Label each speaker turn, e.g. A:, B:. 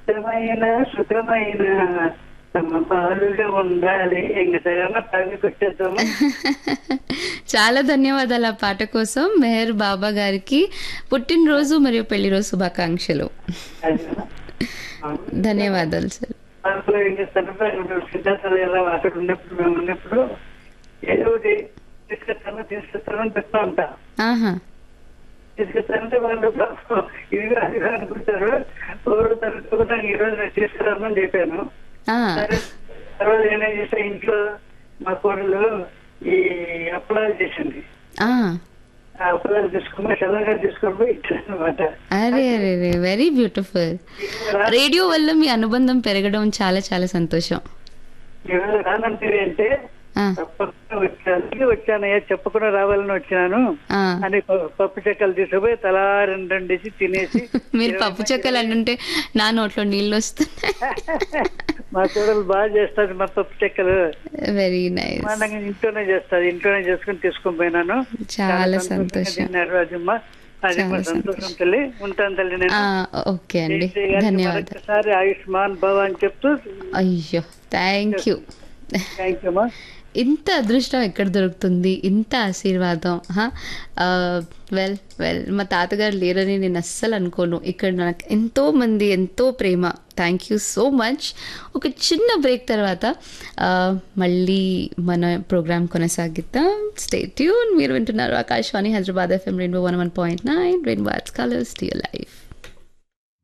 A: ఇష్టమైన సుఖమైన తమ పాలుగా ఉండాలి ఇంక సరేనా తాగి కొట్టేద్దాము
B: చాలా ధన్యవాదాలు ఆ పాట కోసం మెహర్ బాబా గారికి పుట్టినరోజు మరియు పెళ్లి రోజు శుభాకాంక్షలు ధన్యవాదాలు సార్
A: దాంట్లో ఏం చేస్తారంటే సిద్ధార్థ ఎలా అక్కడ ఉన్నప్పుడు మేము ఉన్నప్పుడు ఏదో ఒకటి తీసుకొస్తాను తీసుకొస్తాను అని చెప్తా ఉంటా
B: ఆహా
A: తీసుకొస్తానంటే వాళ్ళు పాపం ఇదిగా అదిగా అనుకుంటారు ఒకరు తరగతి ఈ రోజు నేను తీసుకురామని చెప్పాను
B: ఆ,
A: సరే తర్వాత నేనేం చేసా ఇంట్లో మా కోడలు ఈ అప్పలాలు చేసింది
B: ఆ.
A: ఆ అప్పలాలు తీసుకుని సెలవుగా తీసుకొని పోయి ఇచ్చాను అనమాట
B: అరే అరే అరే వెరీ బ్యూటిఫుల్ రేడియో వల్ల మీ అనుబంధం పెరగడం చాలా చాలా సంతోషం
A: ఈరోజు రానంటే అంటే
B: ఆ,
A: తప్పకుండా వచ్చాను అందుకే వచ్చానయ్యా చెప్పకుండా రావాలని వచ్చినాను
B: ఆ.
A: అని ప- పప్పు చెక్కలు తీసుకుపోయి తలా రెండు రెండేసి తినేసి
B: మీరు పప్పు చెక్కలు అంటుంటే నా నోట్లో నీళ్ళు వస్తున్నాయి
A: మా చూడలు బాగా చేస్తుంది మా పప్పు చెక్కలు
B: వెరీ నైస్
A: మా దగ్గర ఇంట్లోనే చేస్తుంది ఇంట్లోనే చేసుకుని తీసుకొని పోయినాను
B: చాలా
A: సంతోషంగా
B: సంతోషం
A: తిన్నారు అజమ్మ అది మా
B: చాలా
A: సంతోషం తల్లి ఉంటాను తల్లి నేను
B: ఓకే అండి
A: జై శ్రీ గారికి
B: ధన్యవాదాలు
A: మరొకసారి ఆయుష్మాన్ భవ అని చెప్తూ
B: అయ్యో థ్యాంక్ యూ
A: థ్యాంక్ యూ అమ్మా
B: ఇంత అదృష్టం ఎక్కడ దొరుకుతుంది ఇంత ఆశీర్వాదం వెల్ వెల్ మా తాతగారు లేరని నేను అస్సలు అనుకోను ఇక్కడ నాకు ఎంతో మంది ఎంతో ప్రేమ థ్యాంక్ యూ సో మచ్ ఒక చిన్న బ్రేక్ తర్వాత ఆ, మళ్ళీ మన ప్రోగ్రామ్ కొనసాగిద్దాం స్టే ట్యూన్ మీరు వింటున్నారు Akashvani Hyderabad FM rainbow one one point nine rainbow colours to life